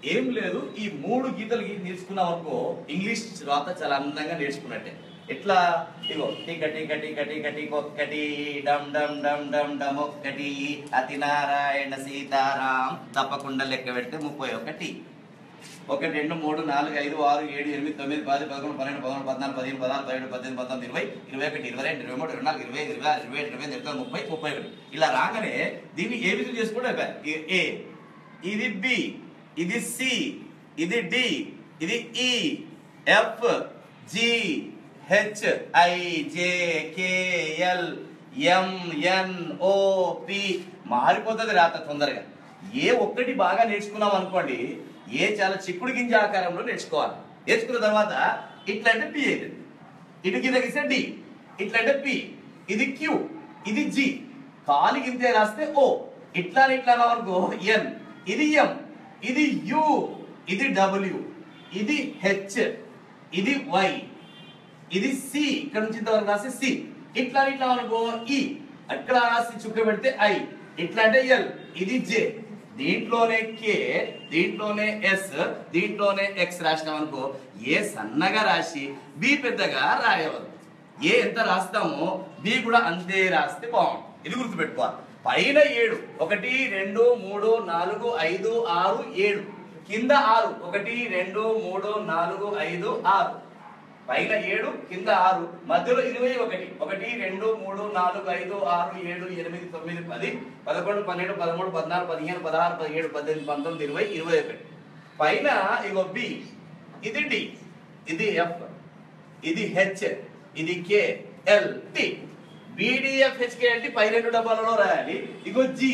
ఏం లేదు ఈ మూడు గీతలు గీ- నేర్చుకున్నాం అనుకో ఇంగ్లీష్ రాత చాలా అందంగా నేర్చుకున్నట్టే ఎట్లా ఇగో టీక టీక టీక టీక టీక ఒక్కటి డమ్ డమ్ డమ్ డమ్ డమ్ ఒక్కటి అతి నారాయణ సీతారాం తప్పకుండా లెక్క పెడితే ముప్పై ఒకటి ఒకటి రెండు మూడు నాలుగు ఐదు ఆరు ఏడు ఎనిమిది తొమ్మిది పది పదకొండు పన్నెండు పదకొండు పద్నాలుగు పదిహేను పదహారు పదిహేడు పద్దెనిమిది పంతొమ్మిది ఇరవై ఇరవై ఒకటి ఇరవై రెండు ఇరవై మూడు ఇరవై నాలుగు ఇరవై ఐదు ఇరవై ఆరు ఇరవై ఏడు ఇరవై ఎనిమిది ఇరవై తొమ్మిది ముప్పై ముప్పై ఒకటి ఇలా రాగానే దీన్ని ఏ విధంగా చేసుకుంటే అయిపోయి ఏ ఇది బి ఇది సి ఇది డి ఇది E F G H I J K L M N O P మారిపోతుంది రాత తొందరగా ఏ ఒక్కటి బాగా నేర్చుకున్నాం అనుకోండి ఏ చాలా చిక్కుడు గింజ ఆకారంలో నేర్చుకోవాలి నేర్చుకున్న తర్వాత ఇట్లా అంటే పి అవుతుంది ఇటు కింద గీస్తే డి ఇట్లా అంటే పి ఇది క్యూ ఇది జి కాలి గింతే రాస్తే ఓ ఇట్లా అని ఇట్లా అన్నాం అనుకో ఎన్ ఇది ఎం ఇది యు ఇది డబ్ల్యూ ఇది హెచ్ ఇది వై ఇది సి ఇక్కడ నుంచి ఇంతవరకు రాసి సి ఇట్లా అని ఇట్లా అనుకో ఈ అక్కడ రాసి చుక్క పెడితే ఐ ఇట్లా అంటే ఎల్ ఇది జే దీంట్లోనే కే దీంట్లోనే ఎస్ దీంట్లోనే ఎక్స్ రాసినాం అనుకో ఏ సన్నగా రాసి బి పెద్దగా రాయవద్దు ఏ ఎంత రాస్తామో బి కూడా అంతే రాస్తే బాగుంటుంది ఇది గుర్తుపెట్టుకోవాలి పైన ఏడు ఒకటి రెండు మూడు నాలుగు ఐదు ఆరు ఏడు కింద ఆరు ఒకటి రెండు మూడు నాలుగు ఐదు ఆరు పైన ఏడు కింద ఆరు మధ్యలో ఇరవై ఒకటి ఒకటి రెండు మూడు నాలుగు ఐదు ఆరు ఏడు ఎనిమిది తొమ్మిది పది పదకొండు పన్నెండు పదమూడు పద్నాలుగు పదిహేను పదహారు పదిహేడు పద్దెనిమిది పంతొమ్మిది ఇరవై ఇరవై ఒకటి పైన ఇగో బి ఇది డి ఇది ఎఫ్ ఇది హెచ్ ఇది K L T B D F H K అంటే పై రెండు డబ్బాలలో రాయాలి ఇగో G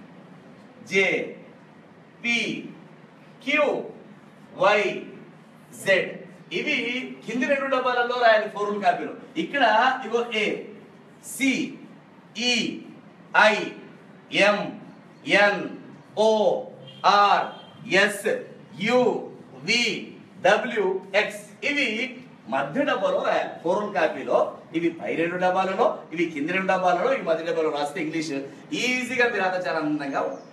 J P Q Y Z ఇవి కింది రెండు డబ్బాలలో రాయాలి ఫోర్ కాపీలో ఇక్కడ ఇగో A C E I M N O R S U V W X ఇవి మధ్య డబ్బాలో రాయాలి ఫోర్ కాపీలో ఇవి పై రెండు డబ్బాలలో ఇవి కింది రెండు డబ్బాలలో ఇవి మధ్య డబ్బాలో రాస్తే ఇంగ్లీష్ ఈజీగా మీరు అంతా చాలా అందంగా ఉంటుంది